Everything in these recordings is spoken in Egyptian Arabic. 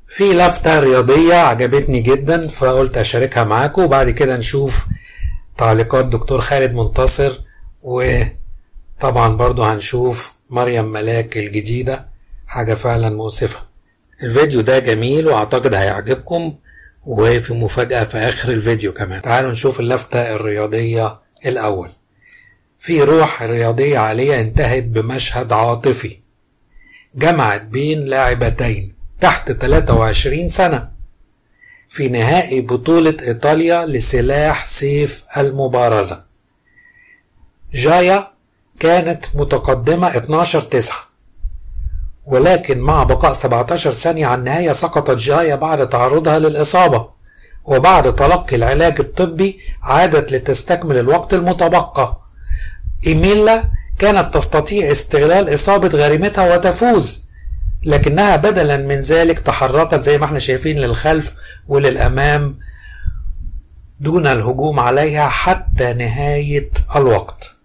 في لفتة رياضية عجبتني جدا فقلت أشاركها معاكم وبعد كده نشوف تعليقات دكتور خالد منتصر وطبعا برضو هنشوف مريم ملاك الجديدة حاجة فعلا مؤسفة الفيديو ده جميل واعتقد هيعجبكم وفي مفاجأة في آخر الفيديو كمان تعالوا نشوف اللفتة الرياضية الأول في روح رياضية عالية انتهت بمشهد عاطفي جمعت بين لاعبتين تحت 23 سنة في نهائي بطولة إيطاليا لسلاح سيف المبارزة جايا كانت متقدمة 12 9 ولكن مع بقاء 17 ثانية على النهاية سقطت جايا بعد تعرضها للإصابة وبعد تلقي العلاج الطبي عادت لتستكمل الوقت المتبقى إيميلا كانت تستطيع استغلال إصابة غريمتها وتفوز لكنها بدلا من ذلك تحركت زي ما احنا شايفين للخلف وللأمام دون الهجوم عليها حتى نهاية الوقت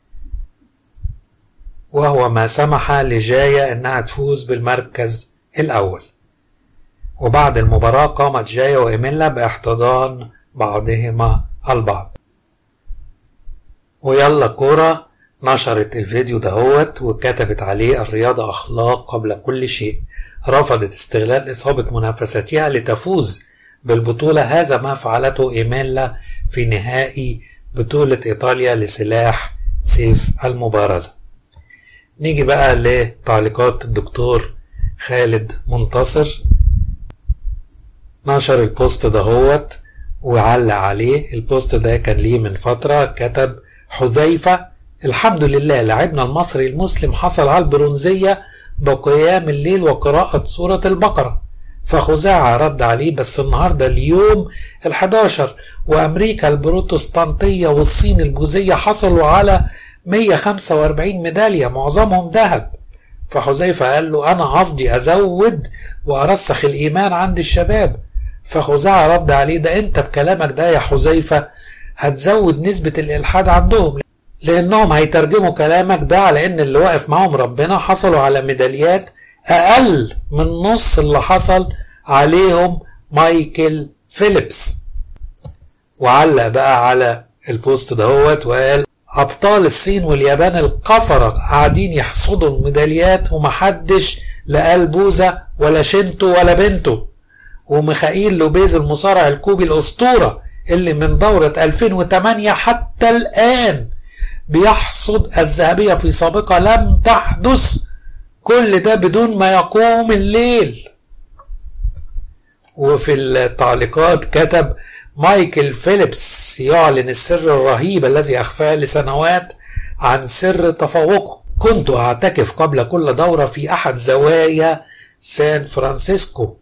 وهو ما سمح لجايا انها تفوز بالمركز الاول وبعد المباراة قامت جايا وإيميلا باحتضان بعضهما البعض ويلا كورة نشرت الفيديو دهوت وكتبت عليه الرياضة أخلاق قبل كل شيء رفضت استغلال إصابة منافستها لتفوز بالبطولة هذا ما فعلته إيميلا في نهائي بطولة إيطاليا لسلاح سيف المبارزة نيجي بقى لتعليقات الدكتور خالد منتصر نشر البوست دهوت وعلق عليه البوست ده كان ليه من فترة كتب حذيفة الحمد لله لاعبنا المصري المسلم حصل على البرونزية بقيام الليل وقراءة سورة البقرة فخزاعة رد عليه بس النهاردة اليوم ال11 وأمريكا البروتستانتية والصين البوذية حصلوا على 145 ميدالية معظمهم ذهب فحذيفة قال له أنا قصدي أزود وأرسخ الإيمان عند الشباب فخزاعة رد عليه ده أنت بكلامك ده يا حذيفة هتزود نسبة الإلحاد عندهم لأنهم هيترجموا كلامك ده على إن اللي واقف معاهم ربنا حصلوا على ميداليات أقل من نص اللي حصل عليهم مايكل فيليبس وعلق بقى على البوست دهوت وقال أبطال الصين واليابان القفرة قاعدين يحصدوا الميداليات ومحدش لا بوزة ولا شنتو ولا بنته وميخائيل لوبيز المصارع الكوبي الأسطورة اللي من دورة 2008 حتى الآن بيحصد الذهبية في سابقة لم تحدث كل ده بدون ما يقوم الليل وفي التعليقات كتب مايكل فيليبس يعلن السر الرهيب الذي أخفاه لسنوات عن سر تفوقه كنت أعتكف قبل كل دورة في أحد زوايا سان فرانسيسكو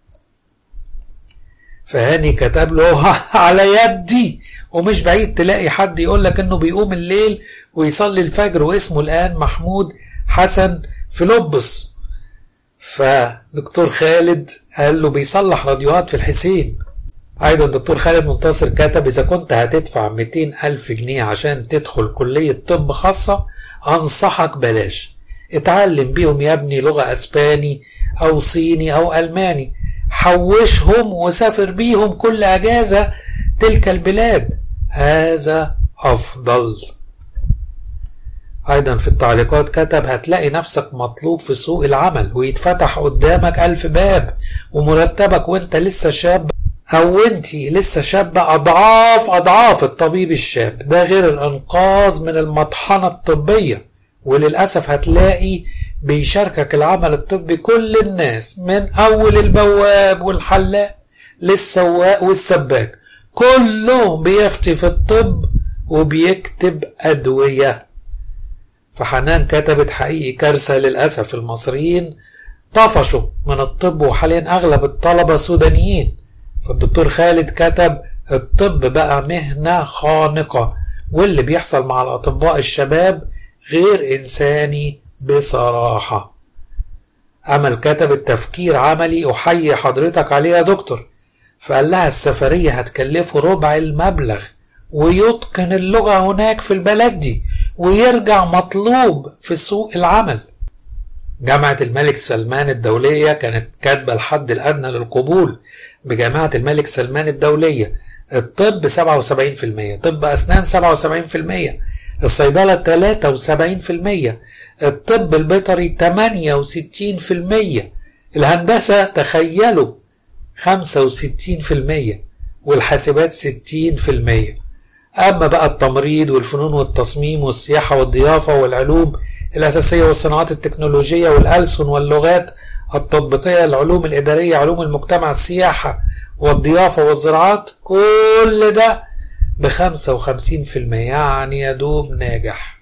فهاني كتب له على يدي ومش بعيد تلاقي حد يقول لك انه بيقوم الليل ويصلي الفجر واسمه الان محمود حسن فيلبس فدكتور خالد قال له بيصلح راديوهات في الحسين ايضا دكتور خالد منتصر كتب اذا كنت هتدفع 200 الف جنيه عشان تدخل كلية طب خاصة انصحك بلاش اتعلم بيهم يا ابني لغة اسباني او صيني او الماني حوشهم وسافر بيهم كل اجازة تلك البلاد هذا افضل ايضا في التعليقات كتب هتلاقي نفسك مطلوب في سوق العمل ويتفتح قدامك الف باب ومرتبك وانت لسه شاب او انتي لسه شابة اضعاف اضعاف الطبيب الشاب ده غير الانقاذ من المطحنة الطبية وللأسف هتلاقي بيشاركك العمل الطبي كل الناس من اول البواب والحلاق للسواق والسباك كلهم بيفتي في الطب وبيكتب أدوية فحنان كتبت حقيقي كارثة للأسف المصريين طفشوا من الطب وحاليا أغلب الطلبة سودانيين فالدكتور خالد كتب الطب بقى مهنة خانقة واللي بيحصل مع الأطباء الشباب غير إنساني بصراحة أمل كتب التفكير عملي أحيي حضرتك عليه يا دكتور فقال لها السفرية هتكلفه ربع المبلغ ويتقن اللغة هناك في البلد دي ويرجع مطلوب في سوق العمل جامعة الملك سلمان الدولية كانت كاتبة الحد الأدنى للقبول بجامعة الملك سلمان الدولية الطب 77% طب أسنان 77% الصيدلة 73% الطب البيطري 68% الهندسة تخيلوا 65% والحاسبات 60% أما بقى التمريض والفنون والتصميم والسياحة والضيافة والعلوم الأساسية والصناعات التكنولوجية والألسن واللغات التطبيقية العلوم الإدارية علوم المجتمع السياحة والضيافة والزراعات كل ده بخمسة وخمسين في المية يعني يا دوب ناجح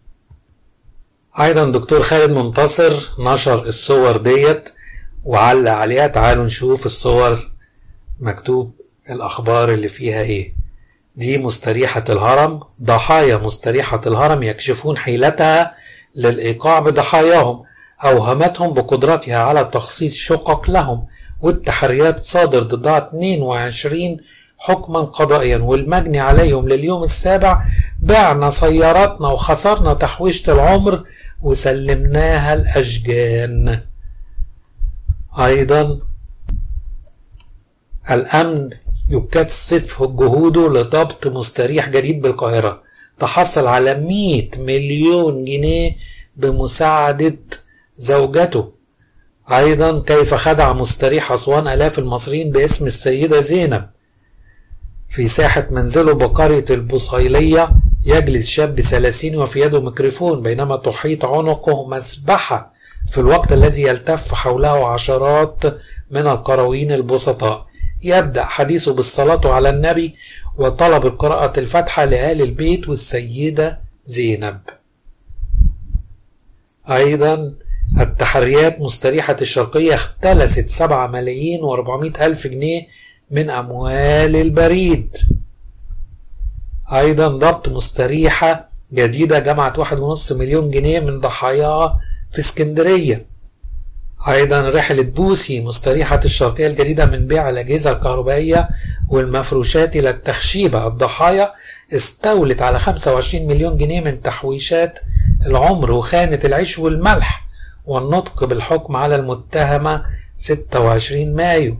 أيضا دكتور خالد منتصر نشر الصور ديت وعلق عليها تعالوا نشوف الصور مكتوب الأخبار اللي فيها إيه دي مستريحة الهرم ضحايا مستريحة الهرم يكشفون حيلتها للإيقاع بضحاياهم أوهمتهم بقدرتها على تخصيص شقق لهم والتحريات صادر ضدها 22 حكما قضائيا والمجني عليهم لليوم السابع بعنا سياراتنا وخسرنا تحويشة العمر وسلمناها الأشجان أيضا الأمن يكثف جهوده لضبط مستريح جديد بالقاهرة تحصل على 100 مليون جنيه بمساعدة زوجته أيضا كيف خدع مستريح أسوان آلاف المصريين باسم السيدة زينب في ساحة منزله بقرية البصيلية يجلس شاب ثلاثين وفي يده ميكروفون بينما تحيط عنقه مسبحة في الوقت الذي يلتف حوله عشرات من القرويين البسطاء يبدأ حديثه بالصلاة على النبي وطلب قراءة الفاتحة لآل البيت والسيدة زينب أيضا التحريات مستريحة الشرقية اختلست سبعة ملايين واربعمائة ألف جنيه من أموال البريد أيضا ضبط مستريحة جديدة جمعت واحد ونص مليون جنيه من ضحاياها في اسكندرية أيضا رحلة بوسي مستريحة الشرقية الجديدة من بيع الأجهزة الكهربائية والمفروشات إلى التخشيبة الضحايا استولت على 25 مليون جنيه من تحويشات العمر وخانة العيش والملح والنطق بالحكم على المتهمة 26 مايو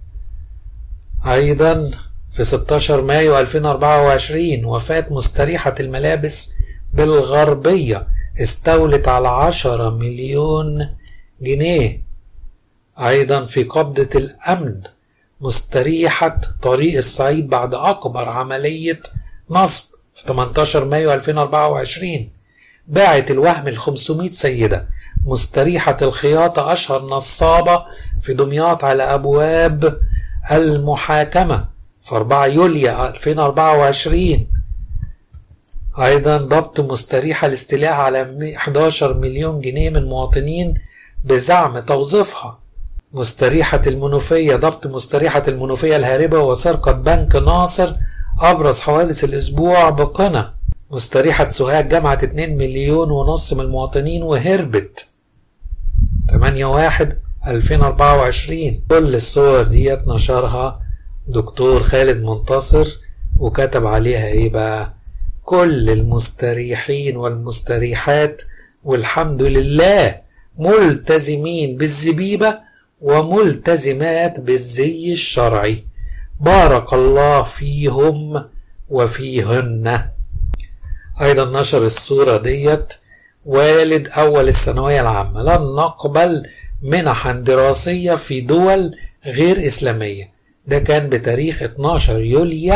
أيضا في 16 مايو 2024 وفاة مستريحة الملابس بالغربية استولت على 10 مليون جنيه أيضا في قبضة الأمن مستريحة طريق الصعيد بعد أكبر عملية نصب في 18 مايو 2024 باعت الوهم ال 500 سيدة مستريحة الخياطة أشهر نصابة في دمياط على أبواب المحاكمة في 4 يوليو 2024 أيضا ضبط مستريحة الاستيلاء على 11 مليون جنيه من مواطنين بزعم توظيفها مستريحة المنوفية ضبط مستريحة المنوفية الهاربة وسرقة بنك ناصر أبرز حوادث الأسبوع بقنا مستريحة سوهاج جمعت 2 مليون ونص من المواطنين وهربت 8 واحد 2024 كل الصور ديت نشرها دكتور خالد منتصر وكتب عليها ايه بقى كل المستريحين والمستريحات والحمد لله ملتزمين بالزبيبة وملتزمات بالزي الشرعي بارك الله فيهم وفيهن أيضا نشر الصورة ديت والد أول الثانوية العامة لن نقبل منحا دراسية في دول غير إسلامية ده كان بتاريخ 12 يوليو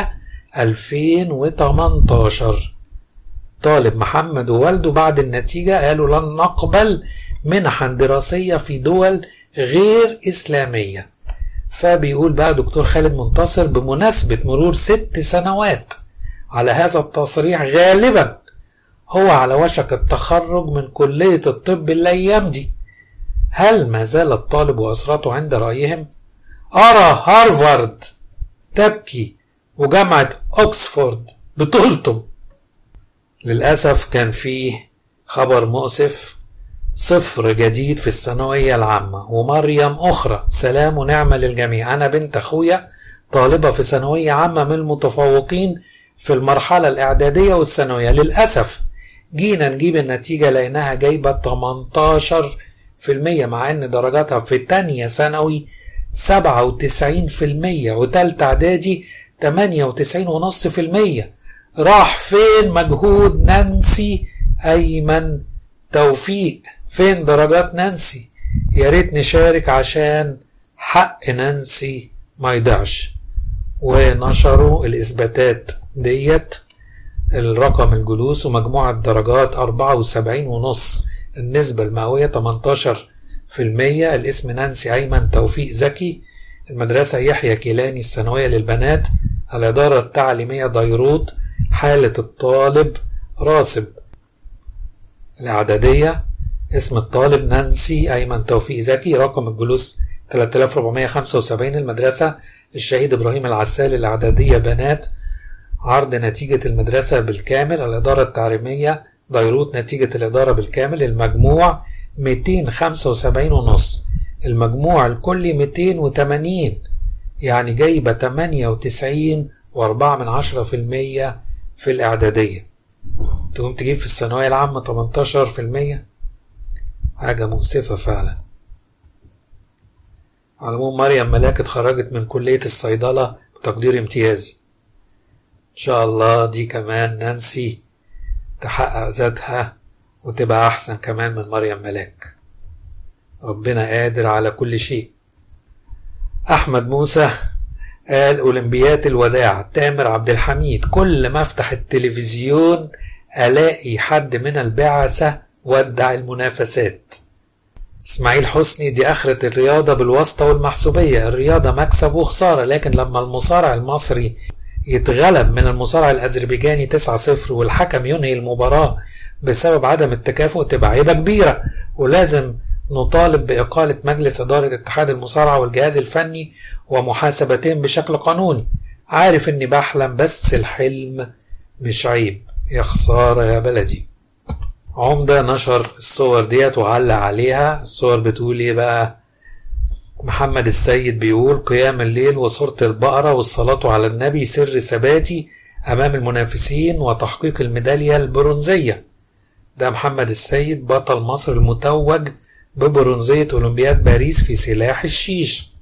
2018 طالب محمد ووالده بعد النتيجة قالوا لن نقبل منحا دراسية في دول غير إسلامية فبيقول بقى دكتور خالد منتصر بمناسبة مرور ست سنوات على هذا التصريح غالبا هو على وشك التخرج من كلية الطب الأيام دي هل ما زال الطالب وأسرته عند رأيهم؟ أرى هارفارد تبكي وجامعة أكسفورد بتلطم للأسف كان فيه خبر مؤسف صفر جديد في الثانوية العامة ومريم أخرى سلام ونعمة للجميع أنا بنت أخويا طالبة في ثانوية عامة من المتفوقين في المرحلة الإعدادية والثانوية للأسف جينا نجيب النتيجة لأنها جايبة 18 في المية مع ان درجاتها في تانية ثانوي سبعة وتسعين في المية وتالتة اعدادي تمانية وتسعين ونص في المية راح فين مجهود نانسي ايمن توفيق فين درجات نانسي يا ريت نشارك عشان حق نانسي ما يضيعش ونشروا الاثباتات ديت الرقم الجلوس ومجموع الدرجات أربعة وسبعين ونص النسبة المئوية 18 في المية الاسم نانسي أيمن توفيق زكي المدرسة يحيى كيلاني الثانوية للبنات الإدارة التعليمية ديروت حالة الطالب راسب الإعدادية اسم الطالب نانسي أيمن توفيق زكي رقم الجلوس 3475 المدرسة الشهيد إبراهيم العسال الإعدادية بنات عرض نتيجة المدرسة بالكامل الإدارة التعليمية ديروت نتيجة الإدارة بالكامل المجموع 275 ونص المجموع الكلي 280 يعني جايبة 98 وأربعة من عشرة في المية في الإعدادية تقوم تجيب في الثانوية العامة 18 في المية حاجة مؤسفة فعلا على العموم مريم ملاك اتخرجت من كلية الصيدلة بتقدير امتياز إن شاء الله دي كمان نانسي تحقق ذاتها وتبقى أحسن كمان من مريم ملاك ربنا قادر على كل شيء أحمد موسى قال أولمبيات الوداع تامر عبد الحميد كل ما أفتح التلفزيون ألاقي حد من البعثة ودع المنافسات اسماعيل حسني دي آخرة الرياضة بالواسطة والمحسوبية الرياضة مكسب وخسارة لكن لما المصارع المصري يتغلب من المصارع الأذربيجاني 9-0 والحكم ينهي المباراة بسبب عدم التكافؤ تبقى عيبة كبيرة ولازم نطالب بإقالة مجلس إدارة اتحاد المصارعة والجهاز الفني ومحاسبتهم بشكل قانوني عارف إني بحلم بس الحلم مش عيب يا خسارة يا بلدي عمدة نشر الصور ديت وعلق عليها الصور بتقول ايه بقى محمد السيد بيقول قيام الليل وصورة البقرة والصلاة على النبي سر ثباتي أمام المنافسين وتحقيق الميدالية البرونزية ده محمد السيد بطل مصر المتوج ببرونزية أولمبياد باريس في سلاح الشيش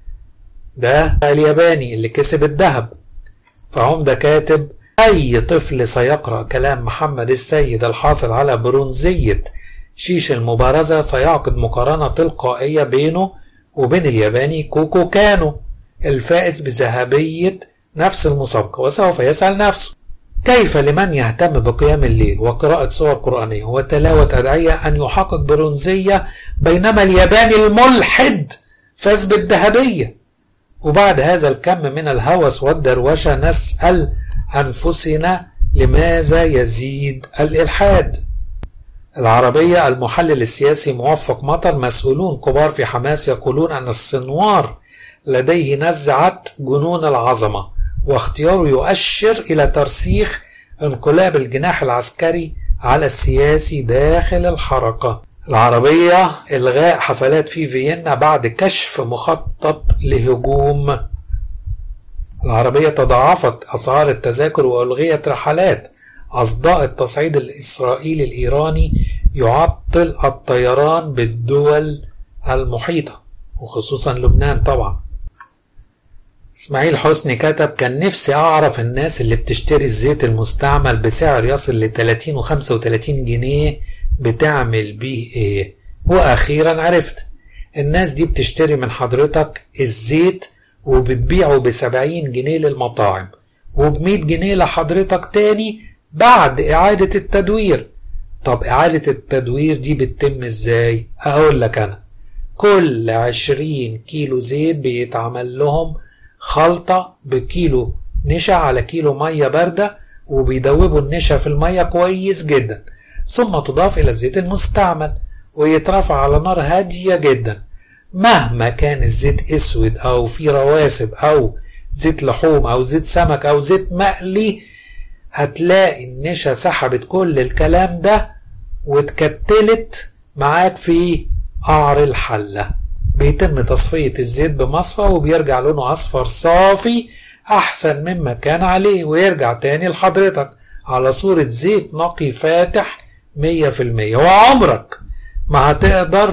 ده الياباني اللي كسب الذهب فعمدة كاتب أي طفل سيقرأ كلام محمد السيد الحاصل على برونزية شيش المبارزة سيعقد مقارنة تلقائية بينه وبين الياباني كوكو كانو الفائز بذهبية نفس المسابقة وسوف يسأل نفسه كيف لمن يهتم بقيام الليل وقراءة سور قرآنية وتلاوة أدعية أن يحقق برونزية بينما الياباني الملحد فاز بالذهبية وبعد هذا الكم من الهوس والدروشة نسأل أنفسنا لماذا يزيد الإلحاد العربية المحلل السياسي موفق مطر مسؤولون كبار في حماس يقولون أن السنوار لديه نزعة جنون العظمة واختياره يؤشر إلى ترسيخ انقلاب الجناح العسكري على السياسي داخل الحركة العربية إلغاء حفلات في فيينا بعد كشف مخطط لهجوم العربية تضاعفت أسعار التذاكر وألغيت رحلات أصداء التصعيد الإسرائيلي الإيراني يعطل الطيران بالدول المحيطة وخصوصا لبنان طبعا اسماعيل حسني كتب كان نفسي أعرف الناس اللي بتشتري الزيت المستعمل بسعر يصل ل 30 و 35 جنيه بتعمل بيه إيه وأخيرا عرفت الناس دي بتشتري من حضرتك الزيت وبتبيعه بسبعين جنيه للمطاعم وبمية جنيه لحضرتك تاني بعد إعادة التدوير طب إعادة التدوير دي بتتم إزاي؟ أقول لك أنا كل عشرين كيلو زيت بيتعمل لهم خلطة بكيلو نشا على كيلو مية باردة وبيدوبوا النشا في المية كويس جدا ثم تضاف إلى الزيت المستعمل ويترفع على نار هادية جدا مهما كان الزيت اسود او في رواسب او زيت لحوم او زيت سمك او زيت مقلي هتلاقي النشا سحبت كل الكلام ده واتكتلت معاك في قعر الحلة بيتم تصفية الزيت بمصفى وبيرجع لونه أصفر صافي أحسن مما كان عليه ويرجع تاني لحضرتك على صورة زيت نقي فاتح مية في المية وعمرك ما هتقدر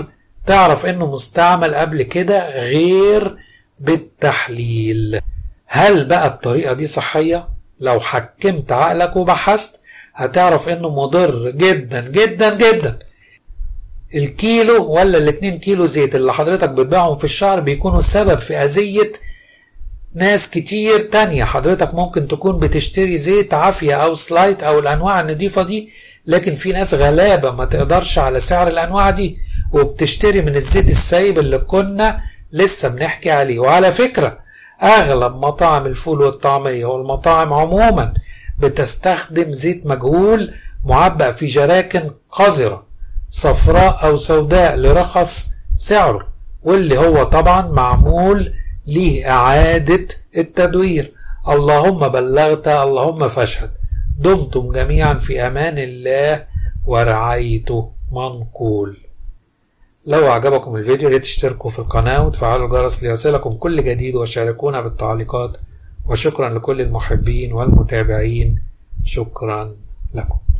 تعرف انه مستعمل قبل كده غير بالتحليل هل بقى الطريقة دي صحية؟ لو حكمت عقلك وبحثت هتعرف انه مضر جدا جدا جدا الكيلو ولا الاتنين كيلو زيت اللي حضرتك بتبيعهم في الشهر بيكونوا السبب في أذية ناس كتير تانية حضرتك ممكن تكون بتشتري زيت عافية أو سلايت أو الأنواع النضيفة دي لكن في ناس غلابة ما تقدرش على سعر الأنواع دي وبتشتري من الزيت السايب اللي كنا لسه بنحكي عليه وعلى فكرة أغلب مطاعم الفول والطعمية والمطاعم عموما بتستخدم زيت مجهول معبأ في جراكن قذرة صفراء أو سوداء لرخص سعره واللي هو طبعا معمول لإعادة التدوير اللهم بلغت اللهم فاشهد دمتم جميعا في أمان الله ورعايته منقول لو أعجبكم الفيديو ريت تشتركوا في القناة وتفعلوا الجرس ليصلكم كل جديد وشاركونا بالتعليقات وشكرا لكل المحبين والمتابعين شكرا لكم